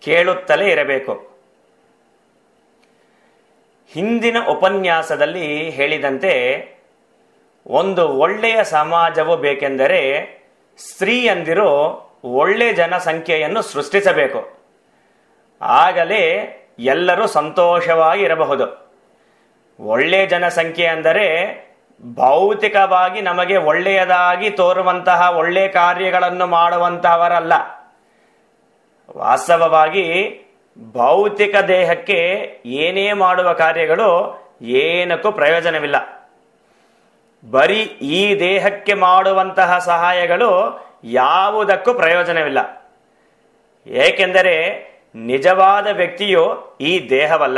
ಕೇಳುತ್ತಲೇ ಇರಬೇಕು ಹಿಂದಿನ ಉಪನ್ಯಾಸದಲ್ಲಿ ಹೇಳಿದಂತೆ ಒಂದು ಒಳ್ಳೆಯ ಸಮಾಜವು ಬೇಕೆಂದರೆ ಸ್ತ್ರೀಯಂದಿರು ಒಳ್ಳೆ ಜನಸಂಖ್ಯೆಯನ್ನು ಸೃಷ್ಟಿಸಬೇಕು ಆಗಲೇ ಎಲ್ಲರೂ ಸಂತೋಷವಾಗಿ ಇರಬಹುದು ಒಳ್ಳೆ ಜನಸಂಖ್ಯೆ ಅಂದರೆ ಭೌತಿಕವಾಗಿ ನಮಗೆ ಒಳ್ಳೆಯದಾಗಿ ತೋರುವಂತಹ ಒಳ್ಳೆ ಕಾರ್ಯಗಳನ್ನು ಮಾಡುವಂತಹವರಲ್ಲ ವಾಸ್ತವವಾಗಿ ಭೌತಿಕ ದೇಹಕ್ಕೆ ಏನೇ ಮಾಡುವ ಕಾರ್ಯಗಳು ಏನಕ್ಕೂ ಪ್ರಯೋಜನವಿಲ್ಲ ಬರೀ ಈ ದೇಹಕ್ಕೆ ಮಾಡುವಂತಹ ಸಹಾಯಗಳು ಯಾವುದಕ್ಕೂ ಪ್ರಯೋಜನವಿಲ್ಲ ಏಕೆಂದರೆ ನಿಜವಾದ ವ್ಯಕ್ತಿಯು ಈ ದೇಹವಲ್ಲ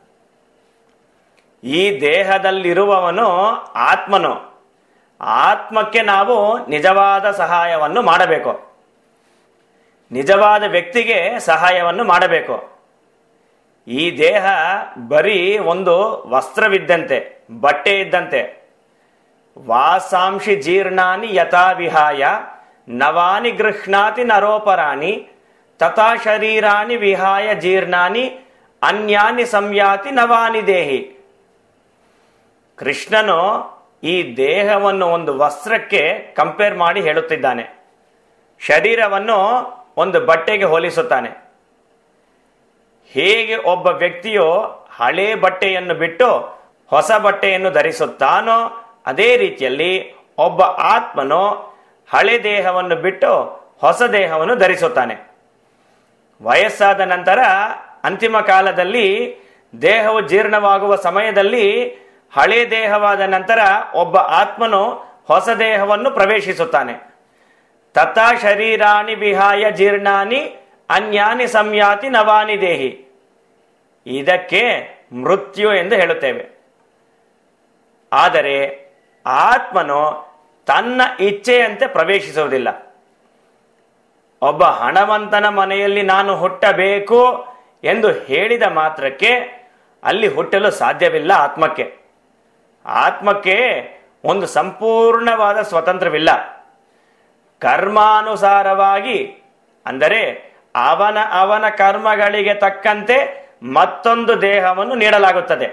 ಈ ದೇಹದಲ್ಲಿರುವವನು ಆತ್ಮನು ಆತ್ಮಕ್ಕೆ ನಾವು ನಿಜವಾದ ಸಹಾಯವನ್ನು ಮಾಡಬೇಕು ನಿಜವಾದ ವ್ಯಕ್ತಿಗೆ ಸಹಾಯವನ್ನು ಮಾಡಬೇಕು ಈ ದೇಹ ಬರೀ ಒಂದು ವಸ್ತ್ರವಿದ್ದಂತೆ ಬಟ್ಟೆ ಇದ್ದಂತೆ ವಾಸಾಂಶಿ ಜೀರ್ಣಾನಿ ಯಥಾ ವಿಹಾಯ ನವಾನಿ ಗೃಹ್ಣಾತಿ ನರೋಪರಾಣಿ ತಥಾ ಶರೀರಾನಿ ವಿಹಾಯ ಜೀರ್ಣಾನಿ ಅನ್ಯಾನಿ ಸಂಯಾತಿ ನವಾನಿ ದೇಹಿ ಕೃಷ್ಣನು ಈ ದೇಹವನ್ನು ಒಂದು ವಸ್ತ್ರಕ್ಕೆ ಕಂಪೇರ್ ಮಾಡಿ ಹೇಳುತ್ತಿದ್ದಾನೆ ಶರೀರವನ್ನು ಒಂದು ಬಟ್ಟೆಗೆ ಹೋಲಿಸುತ್ತಾನೆ ಹೇಗೆ ಒಬ್ಬ ವ್ಯಕ್ತಿಯು ಹಳೆ ಬಟ್ಟೆಯನ್ನು ಬಿಟ್ಟು ಹೊಸ ಬಟ್ಟೆಯನ್ನು ಧರಿಸುತ್ತಾನೋ ಅದೇ ರೀತಿಯಲ್ಲಿ ಒಬ್ಬ ಆತ್ಮನು ಹಳೆ ದೇಹವನ್ನು ಬಿಟ್ಟು ಹೊಸ ದೇಹವನ್ನು ಧರಿಸುತ್ತಾನೆ ವಯಸ್ಸಾದ ನಂತರ ಅಂತಿಮ ಕಾಲದಲ್ಲಿ ದೇಹವು ಜೀರ್ಣವಾಗುವ ಸಮಯದಲ್ಲಿ ಹಳೆ ದೇಹವಾದ ನಂತರ ಒಬ್ಬ ಆತ್ಮನು ಹೊಸ ದೇಹವನ್ನು ಪ್ರವೇಶಿಸುತ್ತಾನೆ ತಥಾ ಶರೀರಾಣಿ ವಿಹಾಯ ಜೀರ್ಣಾನಿ ಅನ್ಯಾನಿ ಸಂಯಾತಿ ನವಾನಿ ದೇಹಿ ಇದಕ್ಕೆ ಮೃತ್ಯು ಎಂದು ಹೇಳುತ್ತೇವೆ ಆದರೆ ಆತ್ಮನು ತನ್ನ ಇಚ್ಛೆಯಂತೆ ಪ್ರವೇಶಿಸುವುದಿಲ್ಲ ಒಬ್ಬ ಹಣವಂತನ ಮನೆಯಲ್ಲಿ ನಾನು ಹುಟ್ಟಬೇಕು ಎಂದು ಹೇಳಿದ ಮಾತ್ರಕ್ಕೆ ಅಲ್ಲಿ ಹುಟ್ಟಲು ಸಾಧ್ಯವಿಲ್ಲ ಆತ್ಮಕ್ಕೆ ಆತ್ಮಕ್ಕೆ ಒಂದು ಸಂಪೂರ್ಣವಾದ ಸ್ವತಂತ್ರವಿಲ್ಲ ಕರ್ಮಾನುಸಾರವಾಗಿ ಅಂದರೆ ಅವನ ಅವನ ಕರ್ಮಗಳಿಗೆ ತಕ್ಕಂತೆ ಮತ್ತೊಂದು ದೇಹವನ್ನು ನೀಡಲಾಗುತ್ತದೆ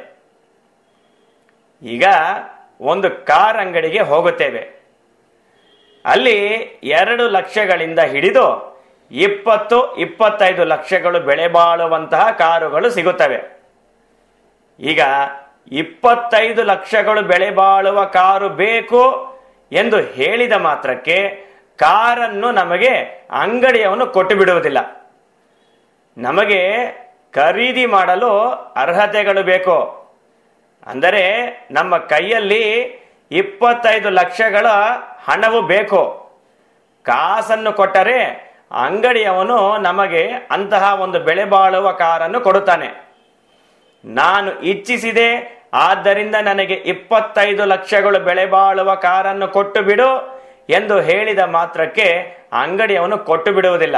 ಈಗ ಒಂದು ಕಾರ್ ಅಂಗಡಿಗೆ ಹೋಗುತ್ತೇವೆ ಅಲ್ಲಿ ಎರಡು ಲಕ್ಷಗಳಿಂದ ಹಿಡಿದು ಇಪ್ಪತ್ತು ಇಪ್ಪತ್ತೈದು ಲಕ್ಷಗಳು ಬೆಲೆ ಬಾಳುವಂತಹ ಕಾರುಗಳು ಸಿಗುತ್ತವೆ ಈಗ ಇಪ್ಪತ್ತೈದು ಲಕ್ಷಗಳು ಬೆಲೆ ಬಾಳುವ ಕಾರು ಬೇಕು ಎಂದು ಹೇಳಿದ ಮಾತ್ರಕ್ಕೆ ಕಾರನ್ನು ನಮಗೆ ಅಂಗಡಿಯವನು ಕೊಟ್ಟು ಬಿಡುವುದಿಲ್ಲ ನಮಗೆ ಖರೀದಿ ಮಾಡಲು ಅರ್ಹತೆಗಳು ಬೇಕು ಅಂದರೆ ನಮ್ಮ ಕೈಯಲ್ಲಿ ಇಪ್ಪತ್ತೈದು ಲಕ್ಷಗಳ ಹಣವು ಬೇಕು ಕಾಸನ್ನು ಕೊಟ್ಟರೆ ಅಂಗಡಿಯವನು ನಮಗೆ ಅಂತಹ ಒಂದು ಬೆಲೆ ಬಾಳುವ ಕಾರನ್ನು ಕೊಡುತ್ತಾನೆ ನಾನು ಇಚ್ಛಿಸಿದೆ ಆದ್ದರಿಂದ ನನಗೆ ಇಪ್ಪತ್ತೈದು ಲಕ್ಷಗಳು ಬೆಲೆ ಬಾಳುವ ಕಾರನ್ನು ಕೊಟ್ಟು ಬಿಡು ಎಂದು ಹೇಳಿದ ಮಾತ್ರಕ್ಕೆ ಅಂಗಡಿಯವನು ಕೊಟ್ಟು ಬಿಡುವುದಿಲ್ಲ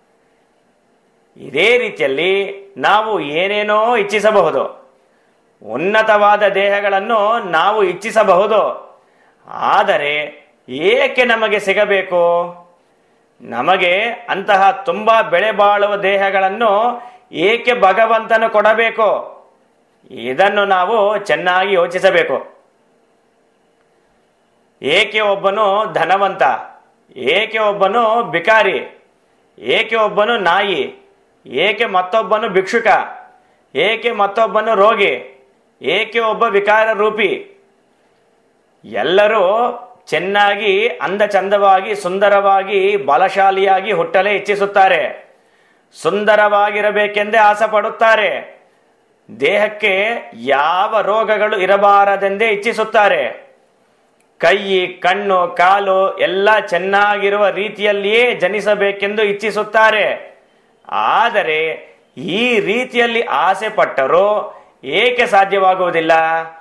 ಇದೇ ರೀತಿಯಲ್ಲಿ ನಾವು ಏನೇನೋ ಇಚ್ಛಿಸಬಹುದು ಉನ್ನತವಾದ ದೇಹಗಳನ್ನು ನಾವು ಇಚ್ಛಿಸಬಹುದು ಆದರೆ ಏಕೆ ನಮಗೆ ಸಿಗಬೇಕು ನಮಗೆ ಅಂತಹ ತುಂಬಾ ಬೆಳೆ ಬಾಳುವ ದೇಹಗಳನ್ನು ಏಕೆ ಭಗವಂತನು ಕೊಡಬೇಕು ಇದನ್ನು ನಾವು ಚೆನ್ನಾಗಿ ಯೋಚಿಸಬೇಕು ಏಕೆ ಒಬ್ಬನು ಧನವಂತ ಏಕೆ ಒಬ್ಬನು ಬಿಕಾರಿ ಏಕೆ ಒಬ್ಬನು ನಾಯಿ ಏಕೆ ಮತ್ತೊಬ್ಬನು ಭಿಕ್ಷುಕ ಏಕೆ ಮತ್ತೊಬ್ಬನು ರೋಗಿ ಏಕೆ ಒಬ್ಬ ವಿಕಾರ ರೂಪಿ ಎಲ್ಲರೂ ಚೆನ್ನಾಗಿ ಅಂದ ಚಂದವಾಗಿ ಸುಂದರವಾಗಿ ಬಲಶಾಲಿಯಾಗಿ ಹುಟ್ಟಲೇ ಇಚ್ಛಿಸುತ್ತಾರೆ ಸುಂದರವಾಗಿರಬೇಕೆಂದೇ ಆಸೆ ಪಡುತ್ತಾರೆ ದೇಹಕ್ಕೆ ಯಾವ ರೋಗಗಳು ಇರಬಾರದೆಂದೇ ಇಚ್ಛಿಸುತ್ತಾರೆ ಕೈ ಕಣ್ಣು ಕಾಲು ಎಲ್ಲ ಚೆನ್ನಾಗಿರುವ ರೀತಿಯಲ್ಲಿಯೇ ಜನಿಸಬೇಕೆಂದು ಇಚ್ಛಿಸುತ್ತಾರೆ ಆದರೆ ಈ ರೀತಿಯಲ್ಲಿ ಆಸೆ ಪಟ್ಟರೂ ಏಕೆ ಸಾಧ್ಯವಾಗುವುದಿಲ್ಲ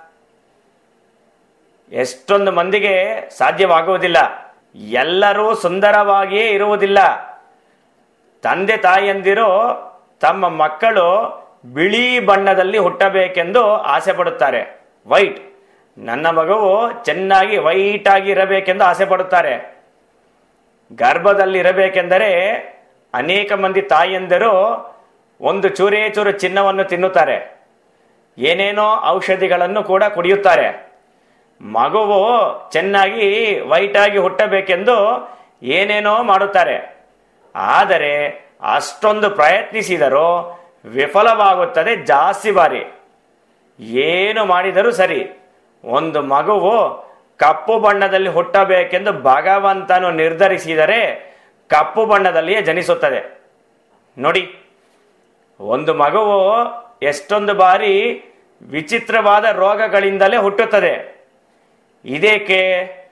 ಎಷ್ಟೊಂದು ಮಂದಿಗೆ ಸಾಧ್ಯವಾಗುವುದಿಲ್ಲ ಎಲ್ಲರೂ ಸುಂದರವಾಗಿಯೇ ಇರುವುದಿಲ್ಲ ತಂದೆ ತಾಯಿಯಂದಿರು ತಮ್ಮ ಮಕ್ಕಳು ಬಿಳಿ ಬಣ್ಣದಲ್ಲಿ ಹುಟ್ಟಬೇಕೆಂದು ಆಸೆ ಪಡುತ್ತಾರೆ ವೈಟ್ ನನ್ನ ಮಗುವು ಚೆನ್ನಾಗಿ ವೈಟ್ ಆಗಿ ಇರಬೇಕೆಂದು ಆಸೆ ಪಡುತ್ತಾರೆ ಗರ್ಭದಲ್ಲಿ ಇರಬೇಕೆಂದರೆ ಅನೇಕ ಮಂದಿ ತಾಯಿಯಂದಿರು ಒಂದು ಚೂರೇ ಚೂರು ಚಿನ್ನವನ್ನು ತಿನ್ನುತ್ತಾರೆ ಏನೇನೋ ಔಷಧಿಗಳನ್ನು ಕೂಡ ಕುಡಿಯುತ್ತಾರೆ ಮಗುವು ಚೆನ್ನಾಗಿ ವೈಟ್ ಆಗಿ ಹುಟ್ಟಬೇಕೆಂದು ಏನೇನೋ ಮಾಡುತ್ತಾರೆ ಆದರೆ ಅಷ್ಟೊಂದು ಪ್ರಯತ್ನಿಸಿದರೂ ವಿಫಲವಾಗುತ್ತದೆ ಜಾಸ್ತಿ ಬಾರಿ ಏನು ಮಾಡಿದರೂ ಸರಿ ಒಂದು ಮಗುವು ಕಪ್ಪು ಬಣ್ಣದಲ್ಲಿ ಹುಟ್ಟಬೇಕೆಂದು ಭಗವಂತನು ನಿರ್ಧರಿಸಿದರೆ ಕಪ್ಪು ಬಣ್ಣದಲ್ಲಿಯೇ ಜನಿಸುತ್ತದೆ ನೋಡಿ ಒಂದು ಮಗುವು ಎಷ್ಟೊಂದು ಬಾರಿ ವಿಚಿತ್ರವಾದ ರೋಗಗಳಿಂದಲೇ ಹುಟ್ಟುತ್ತದೆ ಇದೇಕೆ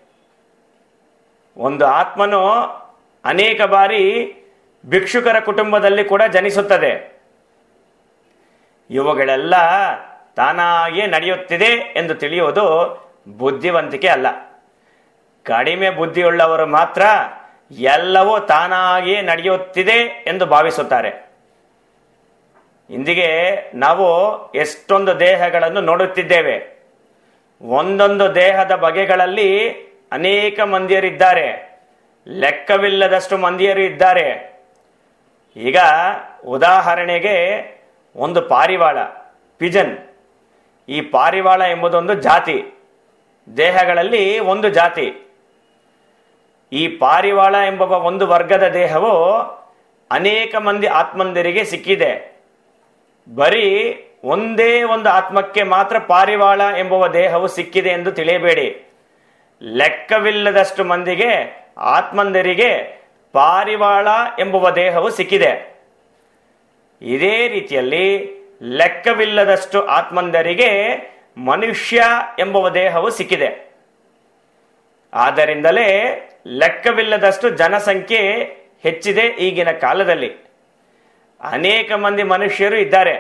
ಒಂದು ಆತ್ಮನು ಅನೇಕ ಬಾರಿ ಭಿಕ್ಷುಕರ ಕುಟುಂಬದಲ್ಲಿ ಕೂಡ ಜನಿಸುತ್ತದೆ ಇವುಗಳೆಲ್ಲ ತಾನಾಗಿಯೇ ನಡೆಯುತ್ತಿದೆ ಎಂದು ತಿಳಿಯುವುದು ಬುದ್ಧಿವಂತಿಕೆ ಅಲ್ಲ ಕಡಿಮೆ ಬುದ್ಧಿಯುಳ್ಳವರು ಮಾತ್ರ ಎಲ್ಲವೂ ತಾನಾಗಿಯೇ ನಡೆಯುತ್ತಿದೆ ಎಂದು ಭಾವಿಸುತ್ತಾರೆ ಇಂದಿಗೆ ನಾವು ಎಷ್ಟೊಂದು ದೇಹಗಳನ್ನು ನೋಡುತ್ತಿದ್ದೇವೆ ಒಂದೊಂದು ದೇಹದ ಬಗೆಗಳಲ್ಲಿ ಅನೇಕ ಮಂದಿಯರಿದ್ದಾರೆ ಲೆಕ್ಕವಿಲ್ಲದಷ್ಟು ಮಂದಿಯರು ಇದ್ದಾರೆ ಈಗ ಉದಾಹರಣೆಗೆ ಒಂದು ಪಾರಿವಾಳ ಪಿಜನ್ ಈ ಪಾರಿವಾಳ ಎಂಬುದೊಂದು ಜಾತಿ ದೇಹಗಳಲ್ಲಿ ಒಂದು ಜಾತಿ ಈ ಪಾರಿವಾಳ ಎಂಬ ಒಂದು ವರ್ಗದ ದೇಹವು ಅನೇಕ ಮಂದಿ ಆತ್ಮಂದಿರಿಗೆ ಸಿಕ್ಕಿದೆ ಬರೀ ಒಂದೇ ಒಂದು ಆತ್ಮಕ್ಕೆ ಮಾತ್ರ ಪಾರಿವಾಳ ಎಂಬುವ ದೇಹವು ಸಿಕ್ಕಿದೆ ಎಂದು ತಿಳಿಯಬೇಡಿ ಲೆಕ್ಕವಿಲ್ಲದಷ್ಟು ಮಂದಿಗೆ ಆತ್ಮಂದರಿಗೆ ಪಾರಿವಾಳ ಎಂಬುವ ದೇಹವು ಸಿಕ್ಕಿದೆ ಇದೇ ರೀತಿಯಲ್ಲಿ ಲೆಕ್ಕವಿಲ್ಲದಷ್ಟು ಆತ್ಮಂದರಿಗೆ ಮನುಷ್ಯ ಎಂಬುವ ದೇಹವು ಸಿಕ್ಕಿದೆ ಆದ್ದರಿಂದಲೇ ಲೆಕ್ಕವಿಲ್ಲದಷ್ಟು ಜನಸಂಖ್ಯೆ ಹೆಚ್ಚಿದೆ ಈಗಿನ ಕಾಲದಲ್ಲಿ ಅನೇಕ ಮಂದಿ ಮನುಷ್ಯರು ಇದ್ದಾರೆ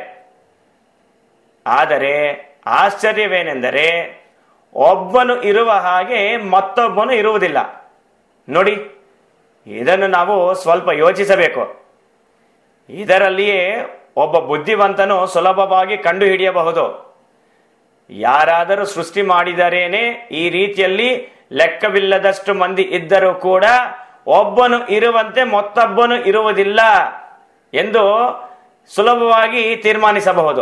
ಆದರೆ ಆಶ್ಚರ್ಯವೇನೆಂದರೆ ಒಬ್ಬನು ಇರುವ ಹಾಗೆ ಮತ್ತೊಬ್ಬನು ಇರುವುದಿಲ್ಲ ನೋಡಿ ಇದನ್ನು ನಾವು ಸ್ವಲ್ಪ ಯೋಚಿಸಬೇಕು ಇದರಲ್ಲಿಯೇ ಒಬ್ಬ ಬುದ್ಧಿವಂತನು ಸುಲಭವಾಗಿ ಕಂಡುಹಿಡಿಯಬಹುದು ಯಾರಾದರೂ ಸೃಷ್ಟಿ ಮಾಡಿದರೇನೆ ಈ ರೀತಿಯಲ್ಲಿ ಲೆಕ್ಕವಿಲ್ಲದಷ್ಟು ಮಂದಿ ಇದ್ದರೂ ಕೂಡ ಒಬ್ಬನು ಇರುವಂತೆ ಮತ್ತೊಬ್ಬನು ಇರುವುದಿಲ್ಲ ಎಂದು ಸುಲಭವಾಗಿ ತೀರ್ಮಾನಿಸಬಹುದು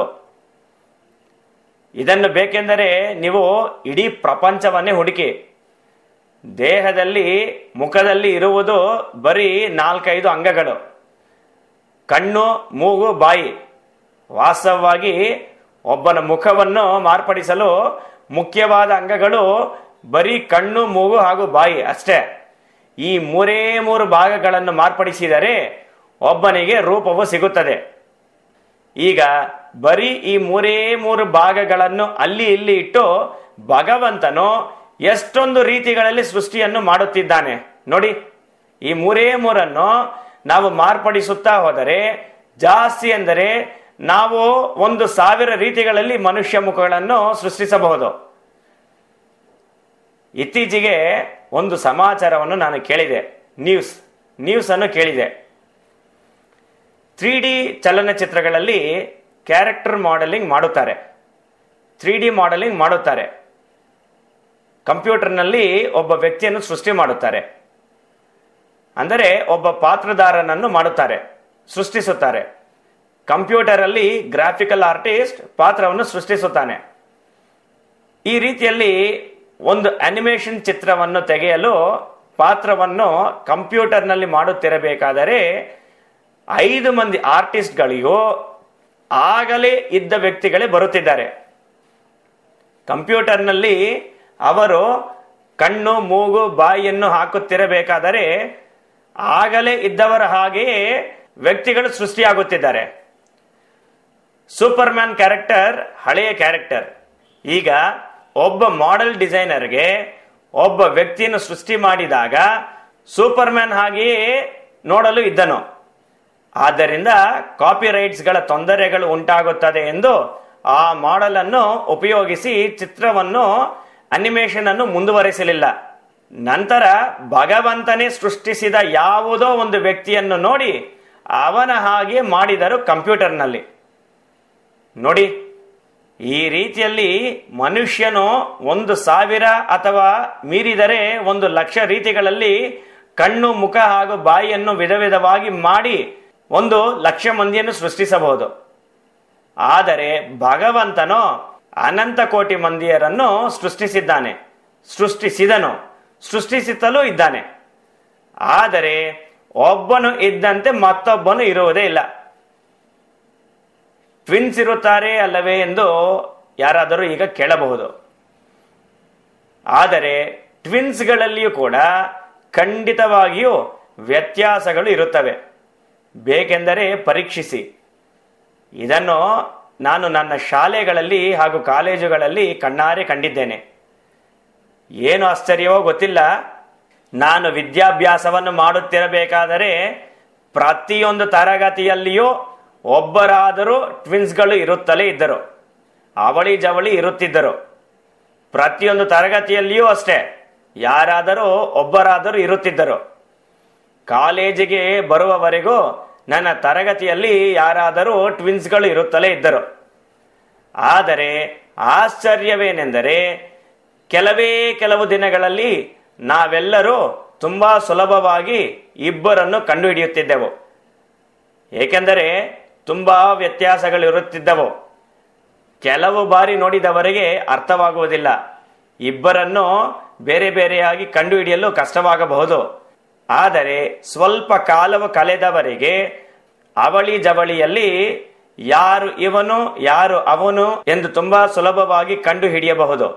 ಇದನ್ನು ಬೇಕೆಂದರೆ ನೀವು ಇಡೀ ಪ್ರಪಂಚವನ್ನೇ ಹುಡುಕಿ ದೇಹದಲ್ಲಿ ಮುಖದಲ್ಲಿ ಇರುವುದು ಬರೀ ನಾಲ್ಕೈದು ಅಂಗಗಳು ಕಣ್ಣು ಮೂಗು ಬಾಯಿ ವಾಸ್ತವವಾಗಿ ಒಬ್ಬನ ಮುಖವನ್ನು ಮಾರ್ಪಡಿಸಲು ಮುಖ್ಯವಾದ ಅಂಗಗಳು ಬರೀ ಕಣ್ಣು ಮೂಗು ಹಾಗೂ ಬಾಯಿ ಅಷ್ಟೇ ಈ ಮೂರೇ ಮೂರು ಭಾಗಗಳನ್ನು ಮಾರ್ಪಡಿಸಿದರೆ ಒಬ್ಬನಿಗೆ ರೂಪವು ಸಿಗುತ್ತದೆ ಈಗ ಬರೀ ಈ ಮೂರೇ ಮೂರು ಭಾಗಗಳನ್ನು ಅಲ್ಲಿ ಇಲ್ಲಿ ಇಟ್ಟು ಭಗವಂತನು ಎಷ್ಟೊಂದು ರೀತಿಗಳಲ್ಲಿ ಸೃಷ್ಟಿಯನ್ನು ಮಾಡುತ್ತಿದ್ದಾನೆ ನೋಡಿ ಈ ಮೂರೇ ಮೂರನ್ನು ನಾವು ಮಾರ್ಪಡಿಸುತ್ತಾ ಹೋದರೆ ಜಾಸ್ತಿ ಎಂದರೆ ನಾವು ಒಂದು ಸಾವಿರ ರೀತಿಗಳಲ್ಲಿ ಮನುಷ್ಯ ಮುಖಗಳನ್ನು ಸೃಷ್ಟಿಸಬಹುದು ಇತ್ತೀಚೆಗೆ ಒಂದು ಸಮಾಚಾರವನ್ನು ನಾನು ಕೇಳಿದೆ ನ್ಯೂಸ್ ನ್ಯೂಸ್ ಅನ್ನು ಕೇಳಿದೆ ತ್ರೀ ಡಿ ಚಲನಚಿತ್ರಗಳಲ್ಲಿ ಕ್ಯಾರೆಕ್ಟರ್ ಮಾಡೆಲಿಂಗ್ ಮಾಡುತ್ತಾರೆ ತ್ರೀ ಡಿ ಮಾಡೆಲಿಂಗ್ ಮಾಡುತ್ತಾರೆ ಕಂಪ್ಯೂಟರ್ನಲ್ಲಿ ಒಬ್ಬ ವ್ಯಕ್ತಿಯನ್ನು ಸೃಷ್ಟಿ ಮಾಡುತ್ತಾರೆ ಅಂದರೆ ಒಬ್ಬ ಪಾತ್ರಧಾರನನ್ನು ಮಾಡುತ್ತಾರೆ ಸೃಷ್ಟಿಸುತ್ತಾರೆ ಕಂಪ್ಯೂಟರ್ ಅಲ್ಲಿ ಗ್ರಾಫಿಕಲ್ ಆರ್ಟಿಸ್ಟ್ ಪಾತ್ರವನ್ನು ಸೃಷ್ಟಿಸುತ್ತಾನೆ ಈ ರೀತಿಯಲ್ಲಿ ಒಂದು ಅನಿಮೇಷನ್ ಚಿತ್ರವನ್ನು ತೆಗೆಯಲು ಪಾತ್ರವನ್ನು ಕಂಪ್ಯೂಟರ್ನಲ್ಲಿ ಮಾಡುತ್ತಿರಬೇಕಾದರೆ ಐದು ಮಂದಿ ಆರ್ಟಿಸ್ಟ್ಗಳಿಗೂ ಆಗಲೇ ಇದ್ದ ವ್ಯಕ್ತಿಗಳೇ ಬರುತ್ತಿದ್ದಾರೆ ಕಂಪ್ಯೂಟರ್ನಲ್ಲಿ ಅವರು ಕಣ್ಣು ಮೂಗು ಬಾಯಿಯನ್ನು ಹಾಕುತ್ತಿರಬೇಕಾದರೆ ಆಗಲೇ ಇದ್ದವರ ಹಾಗೆಯೇ ವ್ಯಕ್ತಿಗಳು ಸೃಷ್ಟಿಯಾಗುತ್ತಿದ್ದಾರೆ ಸೂಪರ್ ಮ್ಯಾನ್ ಕ್ಯಾರೆಕ್ಟರ್ ಹಳೆಯ ಕ್ಯಾರೆಕ್ಟರ್ ಈಗ ಒಬ್ಬ ಮಾಡೆಲ್ ಡಿಸೈನರ್ಗೆ ಒಬ್ಬ ವ್ಯಕ್ತಿಯನ್ನು ಸೃಷ್ಟಿ ಮಾಡಿದಾಗ ಸೂಪರ್ ಮ್ಯಾನ್ ಹಾಗೆಯೇ ನೋಡಲು ಇದ್ದನು ಆದ್ದರಿಂದ ಕಾಪಿ ರೈಟ್ಸ್ಗಳ ತೊಂದರೆಗಳು ಉಂಟಾಗುತ್ತದೆ ಎಂದು ಆ ಮಾಡೆಲ್ ಅನ್ನು ಉಪಯೋಗಿಸಿ ಚಿತ್ರವನ್ನು ಅನಿಮೇಷನ್ ಅನ್ನು ಮುಂದುವರಿಸಲಿಲ್ಲ ನಂತರ ಭಗವಂತನೇ ಸೃಷ್ಟಿಸಿದ ಯಾವುದೋ ಒಂದು ವ್ಯಕ್ತಿಯನ್ನು ನೋಡಿ ಅವನ ಹಾಗೆ ಮಾಡಿದರು ಕಂಪ್ಯೂಟರ್ನಲ್ಲಿ ನೋಡಿ ಈ ರೀತಿಯಲ್ಲಿ ಮನುಷ್ಯನು ಒಂದು ಸಾವಿರ ಅಥವಾ ಮೀರಿದರೆ ಒಂದು ಲಕ್ಷ ರೀತಿಗಳಲ್ಲಿ ಕಣ್ಣು ಮುಖ ಹಾಗೂ ಬಾಯಿಯನ್ನು ವಿಧ ವಿಧವಾಗಿ ಮಾಡಿ ಒಂದು ಲಕ್ಷ ಮಂದಿಯನ್ನು ಸೃಷ್ಟಿಸಬಹುದು ಆದರೆ ಭಗವಂತನು ಅನಂತ ಕೋಟಿ ಮಂದಿಯರನ್ನು ಸೃಷ್ಟಿಸಿದ್ದಾನೆ ಸೃಷ್ಟಿಸಿದನು ಸೃಷ್ಟಿಸುತ್ತಲೂ ಇದ್ದಾನೆ ಆದರೆ ಒಬ್ಬನು ಇದ್ದಂತೆ ಮತ್ತೊಬ್ಬನು ಇರುವುದೇ ಇಲ್ಲ ಟ್ವಿನ್ಸ್ ಇರುತ್ತಾರೆ ಅಲ್ಲವೇ ಎಂದು ಯಾರಾದರೂ ಈಗ ಕೇಳಬಹುದು ಆದರೆ ಟ್ವಿನ್ಸ್ಗಳಲ್ಲಿಯೂ ಕೂಡ ಖಂಡಿತವಾಗಿಯೂ ವ್ಯತ್ಯಾಸಗಳು ಇರುತ್ತವೆ ಬೇಕೆಂದರೆ ಪರೀಕ್ಷಿಸಿ ಇದನ್ನು ನಾನು ನನ್ನ ಶಾಲೆಗಳಲ್ಲಿ ಹಾಗೂ ಕಾಲೇಜುಗಳಲ್ಲಿ ಕಣ್ಣಾರೆ ಕಂಡಿದ್ದೇನೆ ಏನು ಆಶ್ಚರ್ಯವೋ ಗೊತ್ತಿಲ್ಲ ನಾನು ವಿದ್ಯಾಭ್ಯಾಸವನ್ನು ಮಾಡುತ್ತಿರಬೇಕಾದರೆ ಪ್ರತಿಯೊಂದು ತರಗತಿಯಲ್ಲಿಯೂ ಒಬ್ಬರಾದರೂ ಟ್ವಿನ್ಸ್ಗಳು ಇರುತ್ತಲೇ ಇದ್ದರು ಅವಳಿ ಜವಳಿ ಇರುತ್ತಿದ್ದರು ಪ್ರತಿಯೊಂದು ತರಗತಿಯಲ್ಲಿಯೂ ಅಷ್ಟೇ ಯಾರಾದರೂ ಒಬ್ಬರಾದರೂ ಇರುತ್ತಿದ್ದರು ಕಾಲೇಜಿಗೆ ಬರುವವರೆಗೂ ನನ್ನ ತರಗತಿಯಲ್ಲಿ ಯಾರಾದರೂ ಟ್ವಿನ್ಸ್ಗಳು ಇರುತ್ತಲೇ ಇದ್ದರು ಆದರೆ ಆಶ್ಚರ್ಯವೇನೆಂದರೆ ಕೆಲವೇ ಕೆಲವು ದಿನಗಳಲ್ಲಿ ನಾವೆಲ್ಲರೂ ತುಂಬಾ ಸುಲಭವಾಗಿ ಇಬ್ಬರನ್ನು ಕಂಡುಹಿಡಿಯುತ್ತಿದ್ದೆವು ಏಕೆಂದರೆ ತುಂಬಾ ವ್ಯತ್ಯಾಸಗಳಿರುತ್ತಿದ್ದವು ಕೆಲವು ಬಾರಿ ನೋಡಿದವರಿಗೆ ಅರ್ಥವಾಗುವುದಿಲ್ಲ ಇಬ್ಬರನ್ನು ಬೇರೆ ಬೇರೆಯಾಗಿ ಕಂಡುಹಿಡಿಯಲು ಕಷ್ಟವಾಗಬಹುದು ಆದರೆ ಸ್ವಲ್ಪ ಕಾಲವು ಕಳೆದವರಿಗೆ ಅವಳಿ ಜವಳಿಯಲ್ಲಿ ಯಾರು ಇವನು ಯಾರು ಅವನು ಎಂದು ತುಂಬಾ ಸುಲಭವಾಗಿ ಕಂಡು ಹಿಡಿಯಬಹುದು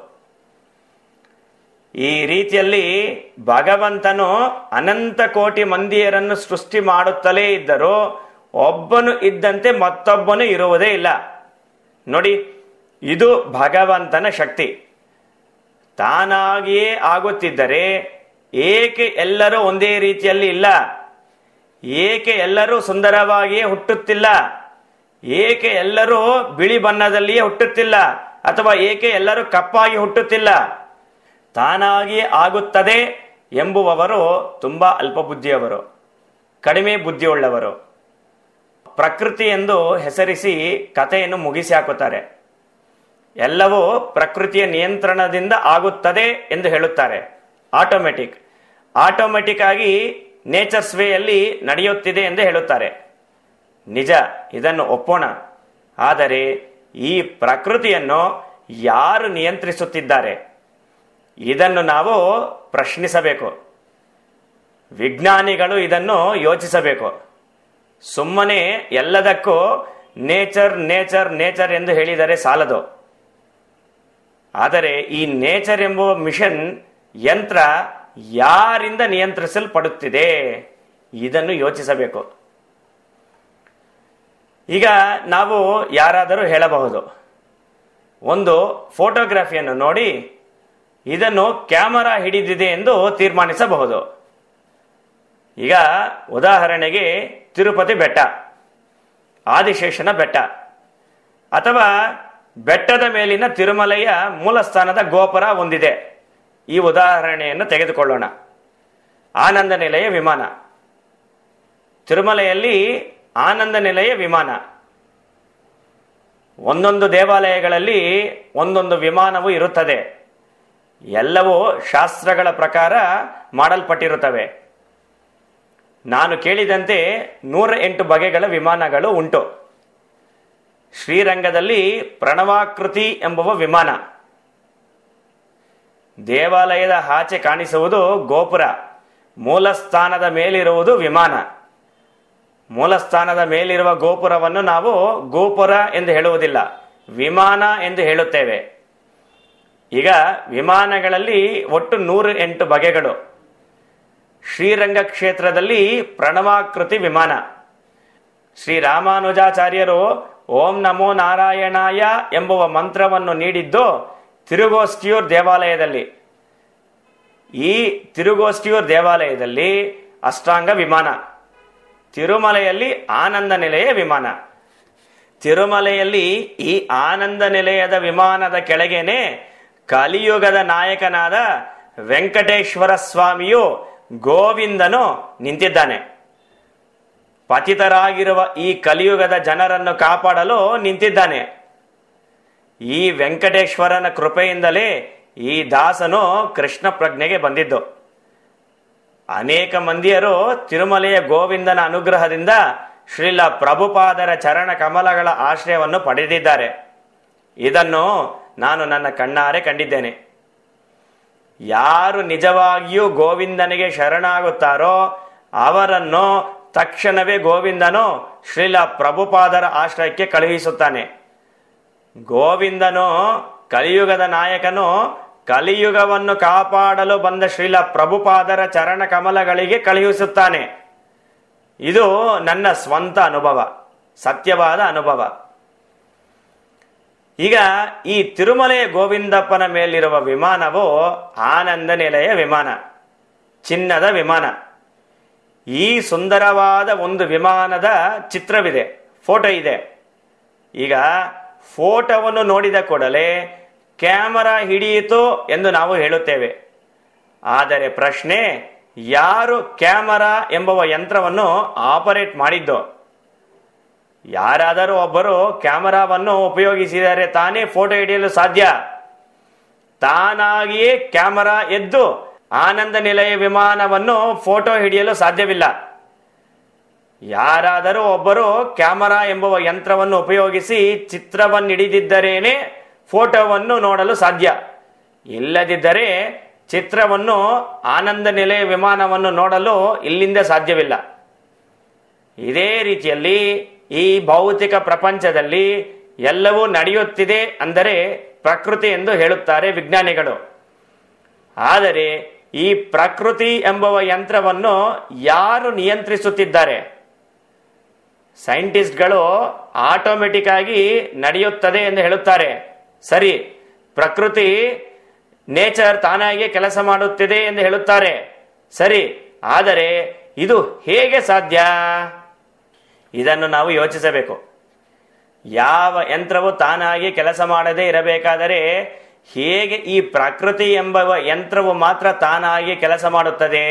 ಈ ರೀತಿಯಲ್ಲಿ ಭಗವಂತನು ಅನಂತ ಕೋಟಿ ಮಂದಿಯರನ್ನು ಸೃಷ್ಟಿ ಮಾಡುತ್ತಲೇ ಇದ್ದರೂ ಒಬ್ಬನು ಇದ್ದಂತೆ ಮತ್ತೊಬ್ಬನು ಇರುವುದೇ ಇಲ್ಲ ನೋಡಿ ಇದು ಭಗವಂತನ ಶಕ್ತಿ ತಾನಾಗಿಯೇ ಆಗುತ್ತಿದ್ದರೆ ಏಕೆ ಎಲ್ಲರೂ ಒಂದೇ ರೀತಿಯಲ್ಲಿ ಇಲ್ಲ ಏಕೆ ಎಲ್ಲರೂ ಸುಂದರವಾಗಿಯೇ ಹುಟ್ಟುತ್ತಿಲ್ಲ ಏಕೆ ಎಲ್ಲರೂ ಬಿಳಿ ಬಣ್ಣದಲ್ಲಿಯೇ ಹುಟ್ಟುತ್ತಿಲ್ಲ ಅಥವಾ ಏಕೆ ಎಲ್ಲರೂ ಕಪ್ಪಾಗಿ ಹುಟ್ಟುತ್ತಿಲ್ಲ ತಾನಾಗಿಯೇ ಆಗುತ್ತದೆ ಎಂಬುವವರು ತುಂಬಾ ಅಲ್ಪ ಬುದ್ಧಿಯವರು ಕಡಿಮೆ ಬುದ್ಧಿಯುಳ್ಳವರು ಪ್ರಕೃತಿ ಎಂದು ಹೆಸರಿಸಿ ಕಥೆಯನ್ನು ಮುಗಿಸಿ ಹಾಕುತ್ತಾರೆ ಎಲ್ಲವೂ ಪ್ರಕೃತಿಯ ನಿಯಂತ್ರಣದಿಂದ ಆಗುತ್ತದೆ ಎಂದು ಹೇಳುತ್ತಾರೆ ಆಟೋಮೆಟಿಕ್ ಆಟೋಮೆಟಿಕ್ ಆಗಿ ನೇಚರ್ಸ್ ವೇಯಲ್ಲಿ ನಡೆಯುತ್ತಿದೆ ಎಂದು ಹೇಳುತ್ತಾರೆ ನಿಜ ಇದನ್ನು ಒಪ್ಪೋಣ ಆದರೆ ಈ ಪ್ರಕೃತಿಯನ್ನು ಯಾರು ನಿಯಂತ್ರಿಸುತ್ತಿದ್ದಾರೆ ಇದನ್ನು ನಾವು ಪ್ರಶ್ನಿಸಬೇಕು ವಿಜ್ಞಾನಿಗಳು ಇದನ್ನು ಯೋಚಿಸಬೇಕು ಸುಮ್ಮನೆ ಎಲ್ಲದಕ್ಕೂ ನೇಚರ್ ನೇಚರ್ ನೇಚರ್ ಎಂದು ಹೇಳಿದರೆ ಸಾಲದು ಆದರೆ ಈ ನೇಚರ್ ಎಂಬುವ ಮಿಷನ್ ಯಂತ್ರ ಯಾರಿಂದ ನಿಯಂತ್ರಿಸಲ್ಪಡುತ್ತಿದೆ ಇದನ್ನು ಯೋಚಿಸಬೇಕು ಈಗ ನಾವು ಯಾರಾದರೂ ಹೇಳಬಹುದು ಒಂದು ಫೋಟೋಗ್ರಫಿಯನ್ನು ನೋಡಿ ಇದನ್ನು ಕ್ಯಾಮರಾ ಹಿಡಿದಿದೆ ಎಂದು ತೀರ್ಮಾನಿಸಬಹುದು ಈಗ ಉದಾಹರಣೆಗೆ ತಿರುಪತಿ ಬೆಟ್ಟ ಆದಿಶೇಷನ ಬೆಟ್ಟ ಅಥವಾ ಬೆಟ್ಟದ ಮೇಲಿನ ತಿರುಮಲೆಯ ಮೂಲಸ್ಥಾನದ ಗೋಪುರ ಹೊಂದಿದೆ ಈ ಉದಾಹರಣೆಯನ್ನು ತೆಗೆದುಕೊಳ್ಳೋಣ ಆನಂದ ನಿಲಯ ವಿಮಾನ ತಿರುಮಲೆಯಲ್ಲಿ ಆನಂದ ನಿಲಯ ವಿಮಾನ ಒಂದೊಂದು ದೇವಾಲಯಗಳಲ್ಲಿ ಒಂದೊಂದು ವಿಮಾನವು ಇರುತ್ತದೆ ಎಲ್ಲವೂ ಶಾಸ್ತ್ರಗಳ ಪ್ರಕಾರ ಮಾಡಲ್ಪಟ್ಟಿರುತ್ತವೆ ನಾನು ಕೇಳಿದಂತೆ ನೂರ ಎಂಟು ಬಗೆಗಳ ವಿಮಾನಗಳು ಉಂಟು ಶ್ರೀರಂಗದಲ್ಲಿ ಪ್ರಣವಾಕೃತಿ ಎಂಬುವ ವಿಮಾನ ದೇವಾಲಯದ ಆಚೆ ಕಾಣಿಸುವುದು ಗೋಪುರ ಮೂಲಸ್ಥಾನದ ಮೇಲಿರುವುದು ವಿಮಾನ ಮೂಲಸ್ಥಾನದ ಮೇಲಿರುವ ಗೋಪುರವನ್ನು ನಾವು ಗೋಪುರ ಎಂದು ಹೇಳುವುದಿಲ್ಲ ವಿಮಾನ ಎಂದು ಹೇಳುತ್ತೇವೆ ಈಗ ವಿಮಾನಗಳಲ್ಲಿ ಒಟ್ಟು ನೂರ ಎಂಟು ಬಗೆಗಳು ಶ್ರೀರಂಗ ಕ್ಷೇತ್ರದಲ್ಲಿ ಪ್ರಣವಾಕೃತಿ ವಿಮಾನ ಶ್ರೀರಾಮಾನುಜಾಚಾರ್ಯರು ಓಂ ನಮೋ ನಾರಾಯಣಾಯ ಎಂಬುವ ಮಂತ್ರವನ್ನು ನೀಡಿದ್ದು ತಿರುಗೋಷ್ಠಿಯೂರ್ ದೇವಾಲಯದಲ್ಲಿ ಈ ತಿರುಗೋಷ್ಠಿಯೂರ್ ದೇವಾಲಯದಲ್ಲಿ ಅಷ್ಟಾಂಗ ವಿಮಾನ ತಿರುಮಲೆಯಲ್ಲಿ ಆನಂದ ನಿಲಯ ವಿಮಾನ ತಿರುಮಲೆಯಲ್ಲಿ ಈ ಆನಂದ ನಿಲಯದ ವಿಮಾನದ ಕೆಳಗೇನೆ ಕಲಿಯುಗದ ನಾಯಕನಾದ ವೆಂಕಟೇಶ್ವರ ಸ್ವಾಮಿಯು ಗೋವಿಂದನು ನಿಂತಿದ್ದಾನೆ ಪತಿತರಾಗಿರುವ ಈ ಕಲಿಯುಗದ ಜನರನ್ನು ಕಾಪಾಡಲು ನಿಂತಿದ್ದಾನೆ ಈ ವೆಂಕಟೇಶ್ವರನ ಕೃಪೆಯಿಂದಲೇ ಈ ದಾಸನು ಕೃಷ್ಣ ಪ್ರಜ್ಞೆಗೆ ಬಂದಿದ್ದು ಅನೇಕ ಮಂದಿಯರು ತಿರುಮಲೆಯ ಗೋವಿಂದನ ಅನುಗ್ರಹದಿಂದ ಶ್ರೀಲ ಪ್ರಭುಪಾದರ ಚರಣ ಕಮಲಗಳ ಆಶ್ರಯವನ್ನು ಪಡೆದಿದ್ದಾರೆ ಇದನ್ನು ನಾನು ನನ್ನ ಕಣ್ಣಾರೆ ಕಂಡಿದ್ದೇನೆ ಯಾರು ನಿಜವಾಗಿಯೂ ಗೋವಿಂದನಿಗೆ ಶರಣಾಗುತ್ತಾರೋ ಅವರನ್ನು ತಕ್ಷಣವೇ ಗೋವಿಂದನು ಶ್ರೀಲ ಪ್ರಭುಪಾದರ ಆಶ್ರಯಕ್ಕೆ ಕಳುಹಿಸುತ್ತಾನೆ ಗೋವಿಂದನು ಕಲಿಯುಗದ ನಾಯಕನು ಕಲಿಯುಗವನ್ನು ಕಾಪಾಡಲು ಬಂದ ಶ್ರೀಲ ಪ್ರಭುಪಾದರ ಚರಣ ಕಮಲಗಳಿಗೆ ಕಳುಹಿಸುತ್ತಾನೆ ಇದು ನನ್ನ ಸ್ವಂತ ಅನುಭವ ಸತ್ಯವಾದ ಅನುಭವ ಈಗ ಈ ತಿರುಮಲೆ ಗೋವಿಂದಪ್ಪನ ಮೇಲಿರುವ ವಿಮಾನವು ಆನಂದ ನಿಲಯ ವಿಮಾನ ಚಿನ್ನದ ವಿಮಾನ ಈ ಸುಂದರವಾದ ಒಂದು ವಿಮಾನದ ಚಿತ್ರವಿದೆ ಫೋಟೋ ಇದೆ ಈಗ ಫೋಟೋವನ್ನು ನೋಡಿದ ಕೂಡಲೇ ಕ್ಯಾಮರಾ ಹಿಡಿಯಿತು ಎಂದು ನಾವು ಹೇಳುತ್ತೇವೆ ಆದರೆ ಪ್ರಶ್ನೆ ಯಾರು ಕ್ಯಾಮರಾ ಎಂಬುವ ಯಂತ್ರವನ್ನು ಆಪರೇಟ್ ಮಾಡಿದ್ದು ಯಾರಾದರೂ ಒಬ್ಬರು ಕ್ಯಾಮರಾವನ್ನು ಉಪಯೋಗಿಸಿದರೆ ತಾನೇ ಫೋಟೋ ಹಿಡಿಯಲು ಸಾಧ್ಯ ತಾನಾಗಿಯೇ ಕ್ಯಾಮರಾ ಎದ್ದು ಆನಂದ ನಿಲಯ ವಿಮಾನವನ್ನು ಫೋಟೋ ಹಿಡಿಯಲು ಸಾಧ್ಯವಿಲ್ಲ ಯಾರಾದರೂ ಒಬ್ಬರು ಕ್ಯಾಮರಾ ಎಂಬುವ ಯಂತ್ರವನ್ನು ಉಪಯೋಗಿಸಿ ಚಿತ್ರವನ್ನು ಹಿಡಿದಿದ್ದರೇನೆ ಫೋಟೋವನ್ನು ನೋಡಲು ಸಾಧ್ಯ ಇಲ್ಲದಿದ್ದರೆ ಚಿತ್ರವನ್ನು ಆನಂದ ನಿಲಯ ವಿಮಾನವನ್ನು ನೋಡಲು ಇಲ್ಲಿಂದ ಸಾಧ್ಯವಿಲ್ಲ ಇದೇ ರೀತಿಯಲ್ಲಿ ಈ ಭೌತಿಕ ಪ್ರಪಂಚದಲ್ಲಿ ಎಲ್ಲವೂ ನಡೆಯುತ್ತಿದೆ ಅಂದರೆ ಪ್ರಕೃತಿ ಎಂದು ಹೇಳುತ್ತಾರೆ ವಿಜ್ಞಾನಿಗಳು ಆದರೆ ಈ ಪ್ರಕೃತಿ ಎಂಬುವ ಯಂತ್ರವನ್ನು ಯಾರು ನಿಯಂತ್ರಿಸುತ್ತಿದ್ದಾರೆ ಸೈಂಟಿಸ್ಟ್ಗಳು ಆಟೋಮೆಟಿಕ್ ಆಗಿ ನಡೆಯುತ್ತದೆ ಎಂದು ಹೇಳುತ್ತಾರೆ ಸರಿ ಪ್ರಕೃತಿ ನೇಚರ್ ತಾನಾಗಿ ಕೆಲಸ ಮಾಡುತ್ತಿದೆ ಎಂದು ಹೇಳುತ್ತಾರೆ ಸರಿ ಆದರೆ ಇದು ಹೇಗೆ ಸಾಧ್ಯ ಇದನ್ನು ನಾವು ಯೋಚಿಸಬೇಕು ಯಾವ ಯಂತ್ರವು ತಾನಾಗಿ ಕೆಲಸ ಮಾಡದೇ ಇರಬೇಕಾದರೆ ಹೇಗೆ ಈ ಪ್ರಕೃತಿ ಎಂಬ ಯಂತ್ರವು ಮಾತ್ರ ತಾನಾಗಿ ಕೆಲಸ ಮಾಡುತ್ತದೆ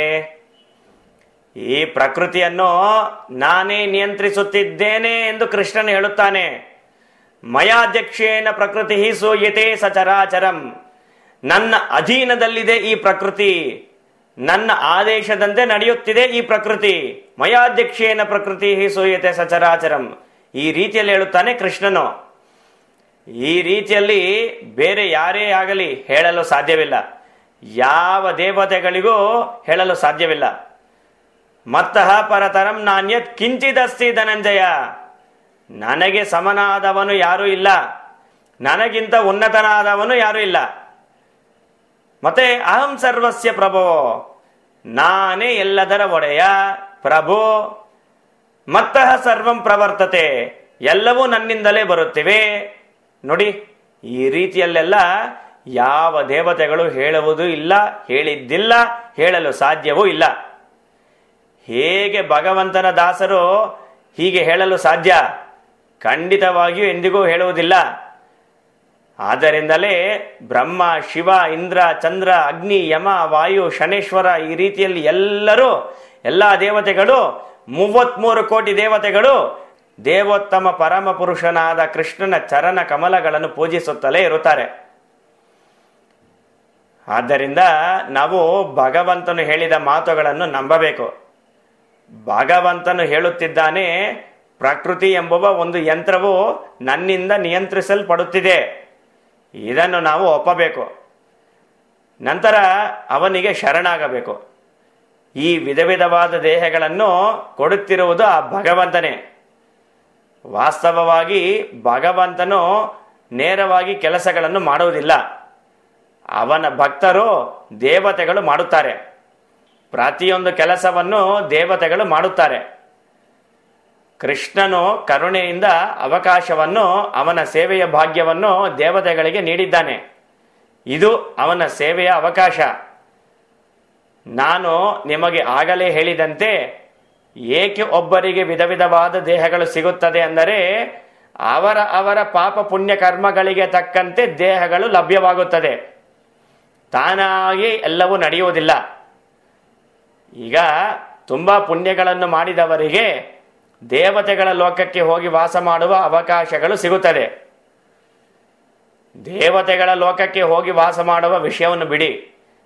ಈ ಪ್ರಕೃತಿಯನ್ನು ನಾನೇ ನಿಯಂತ್ರಿಸುತ್ತಿದ್ದೇನೆ ಎಂದು ಕೃಷ್ಣನ್ ಹೇಳುತ್ತಾನೆ ಮಯಾಧ್ಯಕ್ಷೇನ ಪ್ರಕೃತಿ ಸೂಯತೆ ಸಚರಾಚರಂ ನನ್ನ ಅಧೀನದಲ್ಲಿದೆ ಈ ಪ್ರಕೃತಿ ನನ್ನ ಆದೇಶದಂತೆ ನಡೆಯುತ್ತಿದೆ ಈ ಪ್ರಕೃತಿ ಮಯಾಧ್ಯಕ್ಷೇನ ಪ್ರಕೃತಿ ಸೂಯತೆ ಸಚರಾಚರಂ ಈ ರೀತಿಯಲ್ಲಿ ಹೇಳುತ್ತಾನೆ ಕೃಷ್ಣನು ಈ ರೀತಿಯಲ್ಲಿ ಬೇರೆ ಯಾರೇ ಆಗಲಿ ಹೇಳಲು ಸಾಧ್ಯವಿಲ್ಲ ಯಾವ ದೇವತೆಗಳಿಗೂ ಹೇಳಲು ಸಾಧ್ಯವಿಲ್ಲ ಮತ್ತಃ ಪರತರಂ ನಾಣ್ಯತ್ ಕಿಂಚಿದಸ್ತಿ ಧನಂಜಯ ನನಗೆ ಸಮನಾದವನು ಯಾರೂ ಇಲ್ಲ ನನಗಿಂತ ಉನ್ನತನಾದವನು ಯಾರೂ ಇಲ್ಲ ಮತ್ತೆ ಅಹಂ ಸರ್ವಸ್ಯ ಪ್ರಭೋ ನಾನೇ ಎಲ್ಲದರ ಒಡೆಯ ಪ್ರಭು ಮತ್ತಃ ಸರ್ವಂ ಪ್ರವರ್ತತೆ ಎಲ್ಲವೂ ನನ್ನಿಂದಲೇ ಬರುತ್ತಿವೆ ನೋಡಿ ಈ ರೀತಿಯಲ್ಲೆಲ್ಲ ಯಾವ ದೇವತೆಗಳು ಹೇಳುವುದು ಇಲ್ಲ ಹೇಳಿದ್ದಿಲ್ಲ ಹೇಳಲು ಸಾಧ್ಯವೂ ಇಲ್ಲ ಹೇಗೆ ಭಗವಂತನ ದಾಸರು ಹೀಗೆ ಹೇಳಲು ಸಾಧ್ಯ ಖಂಡಿತವಾಗಿಯೂ ಎಂದಿಗೂ ಹೇಳುವುದಿಲ್ಲ ಆದ್ದರಿಂದಲೇ ಬ್ರಹ್ಮ ಶಿವ ಇಂದ್ರ ಚಂದ್ರ ಅಗ್ನಿ ಯಮ ವಾಯು ಶನೇಶ್ವರ ಈ ರೀತಿಯಲ್ಲಿ ಎಲ್ಲರೂ ಎಲ್ಲ ದೇವತೆಗಳು ಮೂವತ್ಮೂರು ಕೋಟಿ ದೇವತೆಗಳು ದೇವೋತ್ತಮ ಪರಮ ಪುರುಷನಾದ ಕೃಷ್ಣನ ಚರಣ ಕಮಲಗಳನ್ನು ಪೂಜಿಸುತ್ತಲೇ ಇರುತ್ತಾರೆ ಆದ್ದರಿಂದ ನಾವು ಭಗವಂತನು ಹೇಳಿದ ಮಾತುಗಳನ್ನು ನಂಬಬೇಕು ಭಗವಂತನು ಹೇಳುತ್ತಿದ್ದಾನೆ ಪ್ರಕೃತಿ ಎಂಬುವ ಒಂದು ಯಂತ್ರವು ನನ್ನಿಂದ ನಿಯಂತ್ರಿಸಲ್ಪಡುತ್ತಿದೆ ಇದನ್ನು ನಾವು ಒಪ್ಪಬೇಕು ನಂತರ ಅವನಿಗೆ ಶರಣಾಗಬೇಕು ಈ ವಿಧ ವಿಧವಾದ ದೇಹಗಳನ್ನು ಕೊಡುತ್ತಿರುವುದು ಆ ಭಗವಂತನೇ ವಾಸ್ತವವಾಗಿ ಭಗವಂತನು ನೇರವಾಗಿ ಕೆಲಸಗಳನ್ನು ಮಾಡುವುದಿಲ್ಲ ಅವನ ಭಕ್ತರು ದೇವತೆಗಳು ಮಾಡುತ್ತಾರೆ ಪ್ರತಿಯೊಂದು ಕೆಲಸವನ್ನು ದೇವತೆಗಳು ಮಾಡುತ್ತಾರೆ ಕೃಷ್ಣನು ಕರುಣೆಯಿಂದ ಅವಕಾಶವನ್ನು ಅವನ ಸೇವೆಯ ಭಾಗ್ಯವನ್ನು ದೇವತೆಗಳಿಗೆ ನೀಡಿದ್ದಾನೆ ಇದು ಅವನ ಸೇವೆಯ ಅವಕಾಶ ನಾನು ನಿಮಗೆ ಆಗಲೇ ಹೇಳಿದಂತೆ ಏಕೆ ಒಬ್ಬರಿಗೆ ವಿಧ ವಿಧವಾದ ದೇಹಗಳು ಸಿಗುತ್ತದೆ ಅಂದರೆ ಅವರ ಅವರ ಪಾಪ ಪುಣ್ಯ ಕರ್ಮಗಳಿಗೆ ತಕ್ಕಂತೆ ದೇಹಗಳು ಲಭ್ಯವಾಗುತ್ತದೆ ತಾನಾಗಿ ಎಲ್ಲವೂ ನಡೆಯುವುದಿಲ್ಲ ಈಗ ತುಂಬಾ ಪುಣ್ಯಗಳನ್ನು ಮಾಡಿದವರಿಗೆ ದೇವತೆಗಳ ಲೋಕಕ್ಕೆ ಹೋಗಿ ವಾಸ ಮಾಡುವ ಅವಕಾಶಗಳು ಸಿಗುತ್ತದೆ ದೇವತೆಗಳ ಲೋಕಕ್ಕೆ ಹೋಗಿ ವಾಸ ಮಾಡುವ ವಿಷಯವನ್ನು ಬಿಡಿ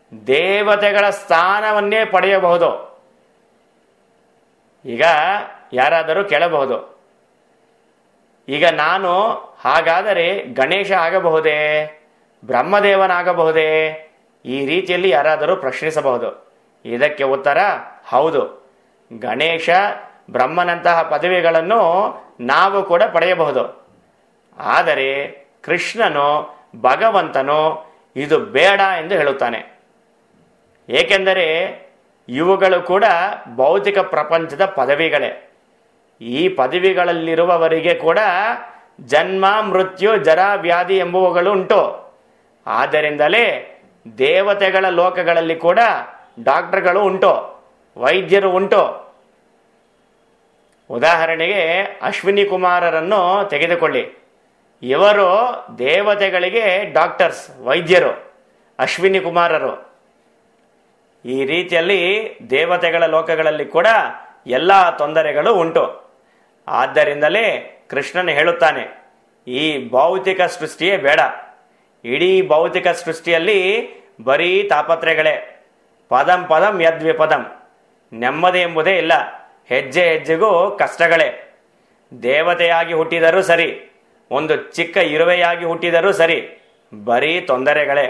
ದೇವತೆಗಳ ಸ್ಥಾನವನ್ನೇ ಪಡೆಯಬಹುದು ಈಗ ಯಾರಾದರೂ ಕೇಳಬಹುದು ಈಗ ನಾನು ಹಾಗಾದರೆ ಗಣೇಶ ಆಗಬಹುದೇ ಬ್ರಹ್ಮದೇವನಾಗಬಹುದೇ ಈ ರೀತಿಯಲ್ಲಿ ಯಾರಾದರೂ ಪ್ರಶ್ನಿಸಬಹುದು ಇದಕ್ಕೆ ಉತ್ತರ ಹೌದು ಗಣೇಶ ಬ್ರಹ್ಮನಂತಹ ಪದವಿಗಳನ್ನು ನಾವು ಕೂಡ ಪಡೆಯಬಹುದು ಆದರೆ ಕೃಷ್ಣನು ಭಗವಂತನು ಇದು ಬೇಡ ಎಂದು ಹೇಳುತ್ತಾನೆ ಏಕೆಂದರೆ ಇವುಗಳು ಕೂಡ ಭೌತಿಕ ಪ್ರಪಂಚದ ಪದವಿಗಳೇ ಈ ಪದವಿಗಳಲ್ಲಿರುವವರಿಗೆ ಕೂಡ ಜನ್ಮ ಮೃತ್ಯು ಜರ ವ್ಯಾಧಿ ಎಂಬುವುಗಳು ಉಂಟು ಆದ್ದರಿಂದಲೇ ದೇವತೆಗಳ ಲೋಕಗಳಲ್ಲಿ ಕೂಡ ಡಾಕ್ಟರ್ಗಳು ಉಂಟು ವೈದ್ಯರು ಉಂಟು ಉದಾಹರಣೆಗೆ ಅಶ್ವಿನಿ ಕುಮಾರರನ್ನು ತೆಗೆದುಕೊಳ್ಳಿ ಇವರು ದೇವತೆಗಳಿಗೆ ಡಾಕ್ಟರ್ಸ್ ವೈದ್ಯರು ಅಶ್ವಿನಿ ಕುಮಾರರು ಈ ರೀತಿಯಲ್ಲಿ ದೇವತೆಗಳ ಲೋಕಗಳಲ್ಲಿ ಕೂಡ ಎಲ್ಲ ತೊಂದರೆಗಳು ಉಂಟು ಆದ್ದರಿಂದಲೇ ಕೃಷ್ಣನು ಹೇಳುತ್ತಾನೆ ಈ ಭೌತಿಕ ಸೃಷ್ಟಿಯೇ ಬೇಡ ಇಡೀ ಭೌತಿಕ ಸೃಷ್ಟಿಯಲ್ಲಿ ಬರೀ ತಾಪತ್ರೆಗಳೇ ಪದಂ ಪದಂ ಯದ್ವಿಪದಂ ನೆಮ್ಮದಿ ಎಂಬುದೇ ಇಲ್ಲ ಹೆಜ್ಜೆ ಹೆಜ್ಜೆಗೂ ಕಷ್ಟಗಳೇ ದೇವತೆಯಾಗಿ ಹುಟ್ಟಿದರೂ ಸರಿ ಒಂದು ಚಿಕ್ಕ ಇರುವೆಯಾಗಿ ಹುಟ್ಟಿದರೂ ಸರಿ ಬರೀ ತೊಂದರೆಗಳೇ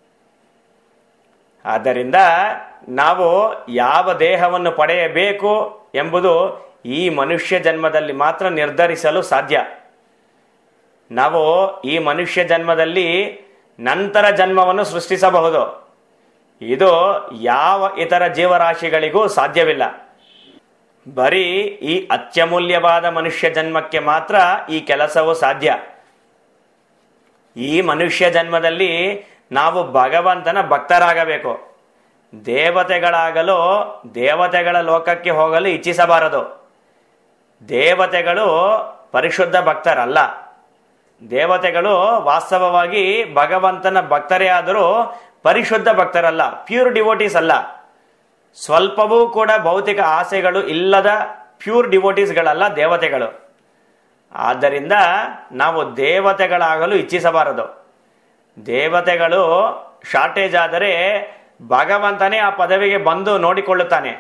ಆದ್ದರಿಂದ ನಾವು ಯಾವ ದೇಹವನ್ನು ಪಡೆಯಬೇಕು ಎಂಬುದು ಈ ಮನುಷ್ಯ ಜನ್ಮದಲ್ಲಿ ಮಾತ್ರ ನಿರ್ಧರಿಸಲು ಸಾಧ್ಯ ನಾವು ಈ ಮನುಷ್ಯ ಜನ್ಮದಲ್ಲಿ ನಂತರ ಜನ್ಮವನ್ನು ಸೃಷ್ಟಿಸಬಹುದು ಇದು ಯಾವ ಇತರ ಜೀವರಾಶಿಗಳಿಗೂ ಸಾಧ್ಯವಿಲ್ಲ ಬರೀ ಈ ಅತ್ಯಮೂಲ್ಯವಾದ ಮನುಷ್ಯ ಜನ್ಮಕ್ಕೆ ಮಾತ್ರ ಈ ಕೆಲಸವು ಸಾಧ್ಯ ಈ ಮನುಷ್ಯ ಜನ್ಮದಲ್ಲಿ ನಾವು ಭಗವಂತನ ಭಕ್ತರಾಗಬೇಕು ದೇವತೆಗಳಾಗಲು ದೇವತೆಗಳ ಲೋಕಕ್ಕೆ ಹೋಗಲು ಇಚ್ಛಿಸಬಾರದು ದೇವತೆಗಳು ಪರಿಶುದ್ಧ ಭಕ್ತರಲ್ಲ ದೇವತೆಗಳು ವಾಸ್ತವವಾಗಿ ಭಗವಂತನ ಭಕ್ತರೇ ಆದರೂ ಪರಿಶುದ್ಧ ಭಕ್ತರಲ್ಲ ಪ್ಯೂರ್ ಡಿವೋಟೀಸ್ ಅಲ್ಲ ಸ್ವಲ್ಪವೂ ಕೂಡ ಭೌತಿಕ ಆಸೆಗಳು ಇಲ್ಲದ ಪ್ಯೂರ್ ಡಿವೋಟೀಸ್ಗಳಲ್ಲ ದೇವತೆಗಳು ಆದ್ದರಿಂದ ನಾವು ದೇವತೆಗಳಾಗಲು ಇಚ್ಛಿಸಬಾರದು ದೇವತೆಗಳು ಶಾರ್ಟೇಜ್ ಆದರೆ ಭಗವಂತನೇ ಆ ಪದವಿಗೆ ಬಂದು ನೋಡಿಕೊಳ್ಳುತ್ತಾನೆ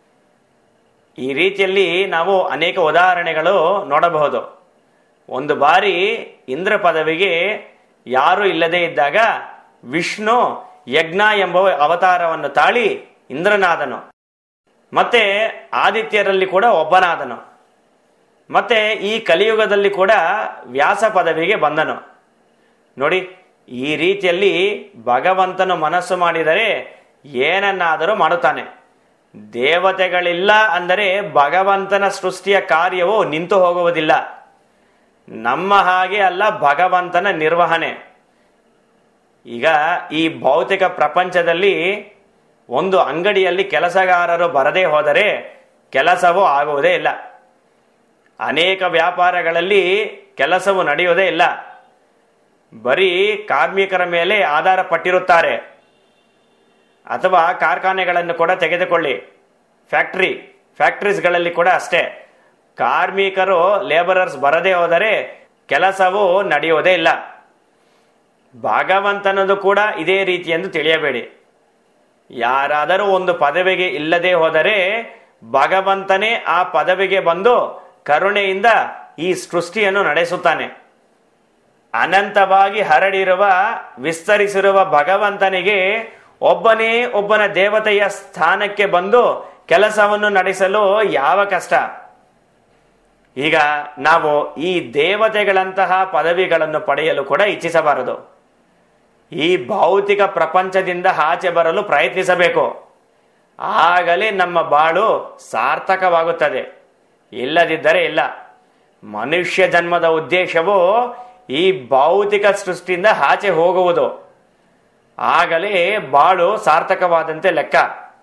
ಈ ರೀತಿಯಲ್ಲಿ ನಾವು ಅನೇಕ ಉದಾಹರಣೆಗಳು ನೋಡಬಹುದು ಒಂದು ಬಾರಿ ಇಂದ್ರ ಪದವಿಗೆ ಯಾರು ಇಲ್ಲದೆ ಇದ್ದಾಗ ವಿಷ್ಣು ಯಜ್ಞ ಎಂಬ ಅವತಾರವನ್ನು ತಾಳಿ ಇಂದ್ರನಾದನು ಮತ್ತೆ ಆದಿತ್ಯರಲ್ಲಿ ಕೂಡ ಒಬ್ಬನಾದನು ಮತ್ತೆ ಈ ಕಲಿಯುಗದಲ್ಲಿ ಕೂಡ ವ್ಯಾಸ ಪದವಿಗೆ ಬಂದನು ನೋಡಿ ಈ ರೀತಿಯಲ್ಲಿ ಭಗವಂತನು ಮನಸ್ಸು ಮಾಡಿದರೆ ಏನನ್ನಾದರೂ ಮಾಡುತ್ತಾನೆ ದೇವತೆಗಳಿಲ್ಲ ಅಂದರೆ ಭಗವಂತನ ಸೃಷ್ಟಿಯ ಕಾರ್ಯವು ನಿಂತು ಹೋಗುವುದಿಲ್ಲ ನಮ್ಮ ಹಾಗೆ ಅಲ್ಲ ಭಗವಂತನ ನಿರ್ವಹಣೆ ಈಗ ಈ ಭೌತಿಕ ಪ್ರಪಂಚದಲ್ಲಿ ಒಂದು ಅಂಗಡಿಯಲ್ಲಿ ಕೆಲಸಗಾರರು ಬರದೇ ಹೋದರೆ ಕೆಲಸವು ಆಗುವುದೇ ಇಲ್ಲ ಅನೇಕ ವ್ಯಾಪಾರಗಳಲ್ಲಿ ಕೆಲಸವು ನಡೆಯುವುದೇ ಇಲ್ಲ ಬರೀ ಕಾರ್ಮಿಕರ ಮೇಲೆ ಆಧಾರ ಪಟ್ಟಿರುತ್ತಾರೆ ಅಥವಾ ಕಾರ್ಖಾನೆಗಳನ್ನು ಕೂಡ ತೆಗೆದುಕೊಳ್ಳಿ ಫ್ಯಾಕ್ಟ್ರಿ ಫ್ಯಾಕ್ಟ್ರೀಸ್ಗಳಲ್ಲಿ ಕೂಡ ಅಷ್ಟೇ ಕಾರ್ಮಿಕರು ಲೇಬರರ್ಸ್ ಬರದೇ ಹೋದರೆ ಕೆಲಸವು ನಡೆಯುವುದೇ ಇಲ್ಲ ಭಗವಂತನದು ಕೂಡ ಇದೇ ರೀತಿ ಎಂದು ತಿಳಿಯಬೇಡಿ ಯಾರಾದರೂ ಒಂದು ಪದವಿಗೆ ಇಲ್ಲದೆ ಹೋದರೆ ಭಗವಂತನೇ ಆ ಪದವಿಗೆ ಬಂದು ಕರುಣೆಯಿಂದ ಈ ಸೃಷ್ಟಿಯನ್ನು ನಡೆಸುತ್ತಾನೆ ಅನಂತವಾಗಿ ಹರಡಿರುವ ವಿಸ್ತರಿಸಿರುವ ಭಗವಂತನಿಗೆ ಒಬ್ಬನೇ ಒಬ್ಬನ ದೇವತೆಯ ಸ್ಥಾನಕ್ಕೆ ಬಂದು ಕೆಲಸವನ್ನು ನಡೆಸಲು ಯಾವ ಕಷ್ಟ ಈಗ ನಾವು ಈ ದೇವತೆಗಳಂತಹ ಪದವಿಗಳನ್ನು ಪಡೆಯಲು ಕೂಡ ಇಚ್ಛಿಸಬಾರದು ಈ ಭೌತಿಕ ಪ್ರಪಂಚದಿಂದ ಆಚೆ ಬರಲು ಪ್ರಯತ್ನಿಸಬೇಕು ಆಗಲೇ ನಮ್ಮ ಬಾಳು ಸಾರ್ಥಕವಾಗುತ್ತದೆ ಇಲ್ಲದಿದ್ದರೆ ಇಲ್ಲ ಮನುಷ್ಯ ಜನ್ಮದ ಉದ್ದೇಶವು ಈ ಭೌತಿಕ ಸೃಷ್ಟಿಯಿಂದ ಆಚೆ ಹೋಗುವುದು ಆಗಲೇ ಬಾಳು ಸಾರ್ಥಕವಾದಂತೆ ಲೆಕ್ಕ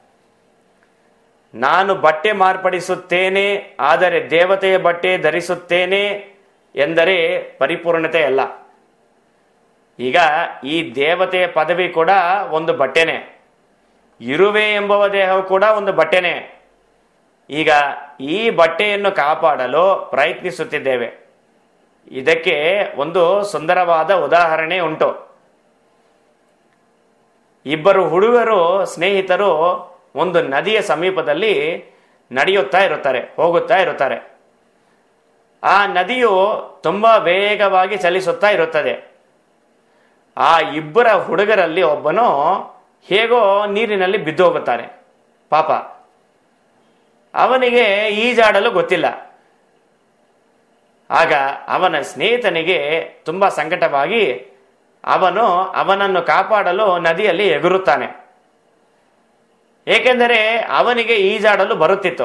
ನಾನು ಬಟ್ಟೆ ಮಾರ್ಪಡಿಸುತ್ತೇನೆ ಆದರೆ ದೇವತೆಯ ಬಟ್ಟೆ ಧರಿಸುತ್ತೇನೆ ಎಂದರೆ ಪರಿಪೂರ್ಣತೆ ಅಲ್ಲ ಈಗ ಈ ದೇವತೆಯ ಪದವಿ ಕೂಡ ಒಂದು ಬಟ್ಟೆನೆ ಇರುವೆ ಎಂಬುವ ದೇಹವು ಕೂಡ ಒಂದು ಬಟ್ಟೆನೆ ಈಗ ಈ ಬಟ್ಟೆಯನ್ನು ಕಾಪಾಡಲು ಪ್ರಯತ್ನಿಸುತ್ತಿದ್ದೇವೆ ಇದಕ್ಕೆ ಒಂದು ಸುಂದರವಾದ ಉದಾಹರಣೆ ಉಂಟು ಇಬ್ಬರು ಹುಡುಗರು ಸ್ನೇಹಿತರು ಒಂದು ನದಿಯ ಸಮೀಪದಲ್ಲಿ ನಡೆಯುತ್ತಾ ಇರುತ್ತಾರೆ ಹೋಗುತ್ತಾ ಇರುತ್ತಾರೆ ಆ ನದಿಯು ತುಂಬಾ ವೇಗವಾಗಿ ಚಲಿಸುತ್ತಾ ಇರುತ್ತದೆ ಆ ಇಬ್ಬರ ಹುಡುಗರಲ್ಲಿ ಒಬ್ಬನು ಹೇಗೋ ನೀರಿನಲ್ಲಿ ಬಿದ್ದು ಹೋಗುತ್ತಾನೆ ಪಾಪ ಅವನಿಗೆ ಈಜಾಡಲು ಗೊತ್ತಿಲ್ಲ ಆಗ ಅವನ ಸ್ನೇಹಿತನಿಗೆ ತುಂಬಾ ಸಂಕಟವಾಗಿ ಅವನು ಅವನನ್ನು ಕಾಪಾಡಲು ನದಿಯಲ್ಲಿ ಎಗುರುತ್ತಾನೆ ಏಕೆಂದರೆ ಅವನಿಗೆ ಈಜಾಡಲು ಬರುತ್ತಿತ್ತು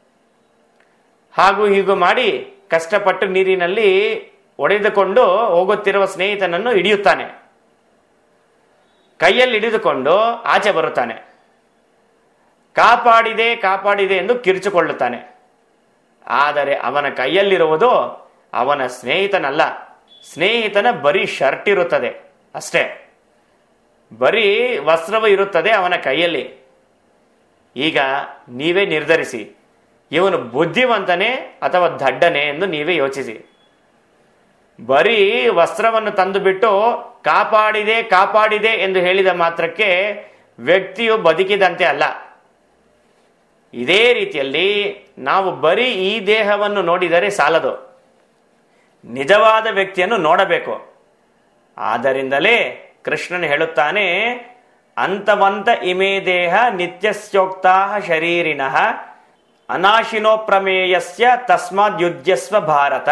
ಹಾಗೂ ಹೀಗೂ ಮಾಡಿ ಕಷ್ಟಪಟ್ಟು ನೀರಿನಲ್ಲಿ ಒಡೆದುಕೊಂಡು ಹೋಗುತ್ತಿರುವ ಸ್ನೇಹಿತನನ್ನು ಹಿಡಿಯುತ್ತಾನೆ ಕೈಯಲ್ಲಿ ಹಿಡಿದುಕೊಂಡು ಆಚೆ ಬರುತ್ತಾನೆ ಕಾಪಾಡಿದೆ ಕಾಪಾಡಿದೆ ಎಂದು ಕಿರಿಚಿಕೊಳ್ಳುತ್ತಾನೆ ಆದರೆ ಅವನ ಕೈಯಲ್ಲಿರುವುದು ಅವನ ಸ್ನೇಹಿತನಲ್ಲ ಸ್ನೇಹಿತನ ಬರೀ ಶರ್ಟ್ ಇರುತ್ತದೆ ಅಷ್ಟೇ ಬರೀ ವಸ್ತ್ರವು ಇರುತ್ತದೆ ಅವನ ಕೈಯಲ್ಲಿ ಈಗ ನೀವೇ ನಿರ್ಧರಿಸಿ ಇವನು ಬುದ್ಧಿವಂತನೇ ಅಥವಾ ದಡ್ಡನೆ ಎಂದು ನೀವೇ ಯೋಚಿಸಿ ಬರೀ ವಸ್ತ್ರವನ್ನು ತಂದು ಬಿಟ್ಟು ಕಾಪಾಡಿದೆ ಕಾಪಾಡಿದೆ ಎಂದು ಹೇಳಿದ ಮಾತ್ರಕ್ಕೆ ವ್ಯಕ್ತಿಯು ಬದುಕಿದಂತೆ ಅಲ್ಲ ಇದೇ ರೀತಿಯಲ್ಲಿ ನಾವು ಬರೀ ಈ ದೇಹವನ್ನು ನೋಡಿದರೆ ಸಾಲದು ನಿಜವಾದ ವ್ಯಕ್ತಿಯನ್ನು ನೋಡಬೇಕು ಆದ್ದರಿಂದಲೇ ಕೃಷ್ಣನ್ ಹೇಳುತ್ತಾನೆ ಅಂತವಂತ ಇಮೇ ದೇಹ ನಿತ್ಯಸ್ಯೋಕ್ತಾ ಶರೀರಿನಃ ಅನಾಶಿನೋ ಪ್ರಮೇಯಸ್ಯ ತಸ್ಮಾದ್ ಯುಜ್ಯಸ್ವ ಭಾರತ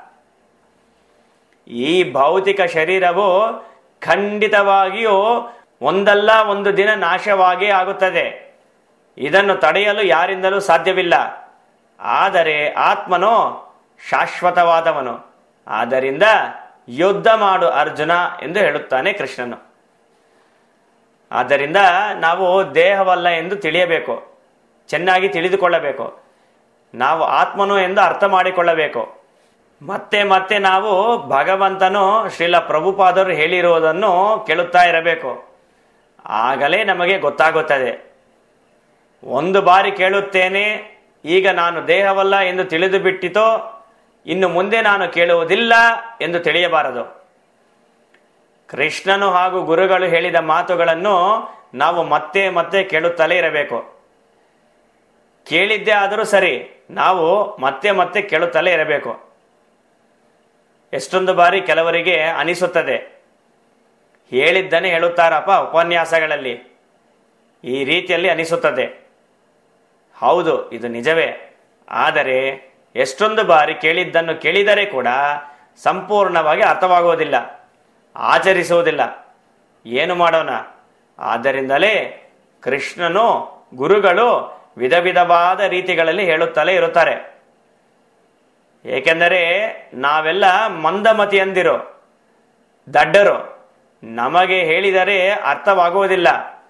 ಈ ಭೌತಿಕ ಶರೀರವು ಖಂಡಿತವಾಗಿಯೂ ಒಂದಲ್ಲ ಒಂದು ದಿನ ನಾಶವಾಗೇ ಆಗುತ್ತದೆ ಇದನ್ನು ತಡೆಯಲು ಯಾರಿಂದಲೂ ಸಾಧ್ಯವಿಲ್ಲ ಆದರೆ ಆತ್ಮನು ಶಾಶ್ವತವಾದವನು ಆದ್ದರಿಂದ ಯುದ್ಧ ಮಾಡು ಅರ್ಜುನ ಎಂದು ಹೇಳುತ್ತಾನೆ ಕೃಷ್ಣನು ಆದ್ದರಿಂದ ನಾವು ದೇಹವಲ್ಲ ಎಂದು ತಿಳಿಯಬೇಕು ಚೆನ್ನಾಗಿ ತಿಳಿದುಕೊಳ್ಳಬೇಕು ನಾವು ಆತ್ಮನು ಎಂದು ಅರ್ಥ ಮಾಡಿಕೊಳ್ಳಬೇಕು ಮತ್ತೆ ಮತ್ತೆ ನಾವು ಭಗವಂತನು ಶ್ರೀಲ ಪ್ರಭುಪಾದರು ಹೇಳಿರುವುದನ್ನು ಕೇಳುತ್ತಾ ಇರಬೇಕು ಆಗಲೇ ನಮಗೆ ಗೊತ್ತಾಗುತ್ತದೆ ಒಂದು ಬಾರಿ ಕೇಳುತ್ತೇನೆ ಈಗ ನಾನು ದೇಹವಲ್ಲ ಎಂದು ತಿಳಿದು ಬಿಟ್ಟಿತೋ ಇನ್ನು ಮುಂದೆ ನಾನು ಕೇಳುವುದಿಲ್ಲ ಎಂದು ತಿಳಿಯಬಾರದು ಕೃಷ್ಣನು ಹಾಗೂ ಗುರುಗಳು ಹೇಳಿದ ಮಾತುಗಳನ್ನು ನಾವು ಮತ್ತೆ ಮತ್ತೆ ಕೇಳುತ್ತಲೇ ಇರಬೇಕು ಕೇಳಿದ್ದೇ ಆದರೂ ಸರಿ ನಾವು ಮತ್ತೆ ಮತ್ತೆ ಕೇಳುತ್ತಲೇ ಇರಬೇಕು ಎಷ್ಟೊಂದು ಬಾರಿ ಕೆಲವರಿಗೆ ಅನಿಸುತ್ತದೆ ಹೇಳಿದ್ದನ್ನೇ ಹೇಳುತ್ತಾರಪ್ಪ ಉಪನ್ಯಾಸಗಳಲ್ಲಿ ಈ ರೀತಿಯಲ್ಲಿ ಅನಿಸುತ್ತದೆ ಹೌದು ಇದು ನಿಜವೇ ಆದರೆ ಎಷ್ಟೊಂದು ಬಾರಿ ಕೇಳಿದ್ದನ್ನು ಕೇಳಿದರೆ ಕೂಡ ಸಂಪೂರ್ಣವಾಗಿ ಅರ್ಥವಾಗುವುದಿಲ್ಲ ಆಚರಿಸುವುದಿಲ್ಲ ಏನು ಮಾಡೋಣ ಆದ್ದರಿಂದಲೇ ಕೃಷ್ಣನು ಗುರುಗಳು ವಿಧ ವಿಧವಾದ ರೀತಿಗಳಲ್ಲಿ ಹೇಳುತ್ತಲೇ ಇರುತ್ತಾರೆ ಏಕೆಂದರೆ ನಾವೆಲ್ಲ ಮಂದಮತಿಯಂದಿರು ದಡ್ಡರು ನಮಗೆ ಹೇಳಿದರೆ ಅರ್ಥವಾಗುವುದಿಲ್ಲ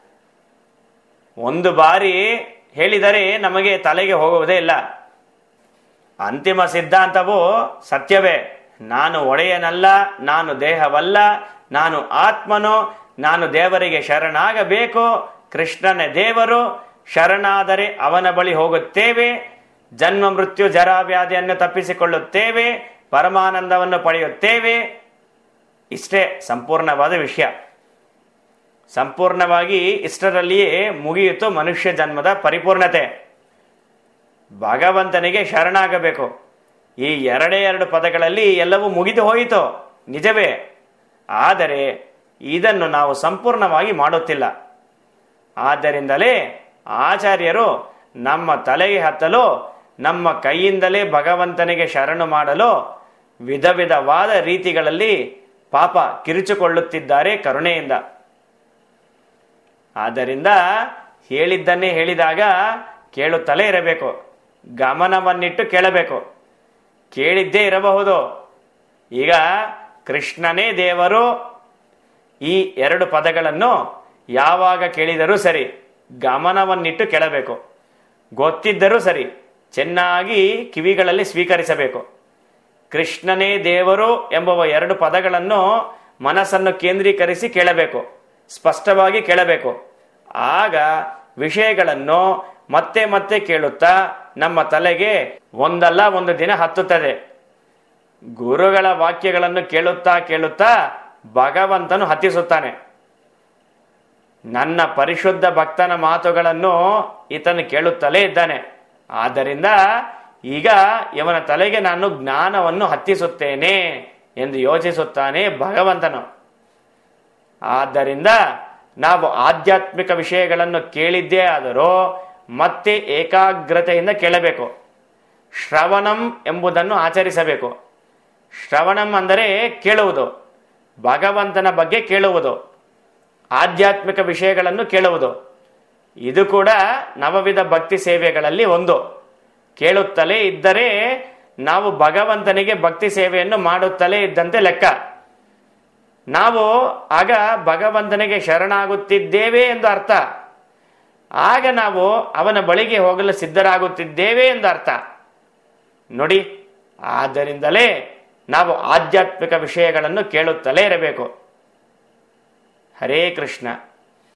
ಒಂದು ಬಾರಿ ಹೇಳಿದರೆ ನಮಗೆ ತಲೆಗೆ ಹೋಗುವುದೇ ಇಲ್ಲ ಅಂತಿಮ ಸಿದ್ಧಾಂತವು ಸತ್ಯವೇ ನಾನು ಒಡೆಯನಲ್ಲ ನಾನು ದೇಹವಲ್ಲ ನಾನು ಆತ್ಮನು ನಾನು ದೇವರಿಗೆ ಶರಣಾಗಬೇಕು ಕೃಷ್ಣನೇ ದೇವರು ಶರಣಾದರೆ ಅವನ ಬಳಿ ಹೋಗುತ್ತೇವೆ ಜನ್ಮ ಮೃತ್ಯು ಜರ ವ್ಯಾಧಿಯನ್ನು ತಪ್ಪಿಸಿಕೊಳ್ಳುತ್ತೇವೆ ಪರಮಾನಂದವನ್ನು ಪಡೆಯುತ್ತೇವೆ ಇಷ್ಟೇ ಸಂಪೂರ್ಣವಾದ ವಿಷಯ ಸಂಪೂರ್ಣವಾಗಿ ಇಷ್ಟರಲ್ಲಿಯೇ ಮುಗಿಯಿತು ಮನುಷ್ಯ ಜನ್ಮದ ಪರಿಪೂರ್ಣತೆ ಭಗವಂತನಿಗೆ ಶರಣಾಗಬೇಕು ಈ ಎರಡೇ ಎರಡು ಪದಗಳಲ್ಲಿ ಎಲ್ಲವೂ ಮುಗಿದು ಹೋಯಿತು ನಿಜವೇ ಆದರೆ ಇದನ್ನು ನಾವು ಸಂಪೂರ್ಣವಾಗಿ ಮಾಡುತ್ತಿಲ್ಲ ಆದ್ದರಿಂದಲೇ ಆಚಾರ್ಯರು ನಮ್ಮ ತಲೆಗೆ ಹತ್ತಲು ನಮ್ಮ ಕೈಯಿಂದಲೇ ಭಗವಂತನಿಗೆ ಶರಣು ಮಾಡಲು ವಿಧ ವಿಧವಾದ ರೀತಿಗಳಲ್ಲಿ ಪಾಪ ಕಿರಿಚಿಕೊಳ್ಳುತ್ತಿದ್ದಾರೆ ಕರುಣೆಯಿಂದ ಆದ್ದರಿಂದ ಹೇಳಿದ್ದನ್ನೇ ಹೇಳಿದಾಗ ಕೇಳುತ್ತಲೇ ಇರಬೇಕು ಗಮನವನ್ನಿಟ್ಟು ಕೇಳಬೇಕು ಕೇಳಿದ್ದೇ ಇರಬಹುದು ಈಗ ಕೃಷ್ಣನೇ ದೇವರು ಈ ಎರಡು ಪದಗಳನ್ನು ಯಾವಾಗ ಕೇಳಿದರೂ ಸರಿ ಗಮನವನ್ನಿಟ್ಟು ಕೇಳಬೇಕು ಗೊತ್ತಿದ್ದರೂ ಸರಿ ಚೆನ್ನಾಗಿ ಕಿವಿಗಳಲ್ಲಿ ಸ್ವೀಕರಿಸಬೇಕು ಕೃಷ್ಣನೇ ದೇವರು ಎಂಬುವ ಎರಡು ಪದಗಳನ್ನು ಮನಸ್ಸನ್ನು ಕೇಂದ್ರೀಕರಿಸಿ ಕೇಳಬೇಕು ಸ್ಪಷ್ಟವಾಗಿ ಕೇಳಬೇಕು ಆಗ ವಿಷಯಗಳನ್ನು ಮತ್ತೆ ಮತ್ತೆ ಕೇಳುತ್ತಾ ನಮ್ಮ ತಲೆಗೆ ಒಂದಲ್ಲ ಒಂದು ದಿನ ಹತ್ತುತ್ತದೆ ಗುರುಗಳ ವಾಕ್ಯಗಳನ್ನು ಕೇಳುತ್ತಾ ಕೇಳುತ್ತಾ ಭಗವಂತನು ಹತ್ತಿಸುತ್ತಾನೆ ನನ್ನ ಪರಿಶುದ್ಧ ಭಕ್ತನ ಮಾತುಗಳನ್ನು ಈತನು ಕೇಳುತ್ತಲೇ ಇದ್ದಾನೆ ಆದ್ದರಿಂದ ಈಗ ಇವನ ತಲೆಗೆ ನಾನು ಜ್ಞಾನವನ್ನು ಹತ್ತಿಸುತ್ತೇನೆ ಎಂದು ಯೋಚಿಸುತ್ತಾನೆ ಭಗವಂತನು ಆದ್ದರಿಂದ ನಾವು ಆಧ್ಯಾತ್ಮಿಕ ವಿಷಯಗಳನ್ನು ಕೇಳಿದ್ದೇ ಆದರೂ ಮತ್ತೆ ಏಕಾಗ್ರತೆಯಿಂದ ಕೇಳಬೇಕು ಶ್ರವಣಂ ಎಂಬುದನ್ನು ಆಚರಿಸಬೇಕು ಶ್ರವಣಂ ಅಂದರೆ ಕೇಳುವುದು ಭಗವಂತನ ಬಗ್ಗೆ ಕೇಳುವುದು ಆಧ್ಯಾತ್ಮಿಕ ವಿಷಯಗಳನ್ನು ಕೇಳುವುದು ಇದು ಕೂಡ ನವವಿಧ ಭಕ್ತಿ ಸೇವೆಗಳಲ್ಲಿ ಒಂದು ಕೇಳುತ್ತಲೇ ಇದ್ದರೆ ನಾವು ಭಗವಂತನಿಗೆ ಭಕ್ತಿ ಸೇವೆಯನ್ನು ಮಾಡುತ್ತಲೇ ಇದ್ದಂತೆ ಲೆಕ್ಕ ನಾವು ಆಗ ಭಗವಂತನಿಗೆ ಶರಣಾಗುತ್ತಿದ್ದೇವೆ ಎಂದು ಅರ್ಥ ಆಗ ನಾವು ಅವನ ಬಳಿಗೆ ಹೋಗಲು ಸಿದ್ಧರಾಗುತ್ತಿದ್ದೇವೆ ಎಂದು ಅರ್ಥ ನೋಡಿ ಆದ್ದರಿಂದಲೇ ನಾವು ಆಧ್ಯಾತ್ಮಿಕ ವಿಷಯಗಳನ್ನು ಕೇಳುತ್ತಲೇ ಇರಬೇಕು ಹರೇ ಕೃಷ್ಣ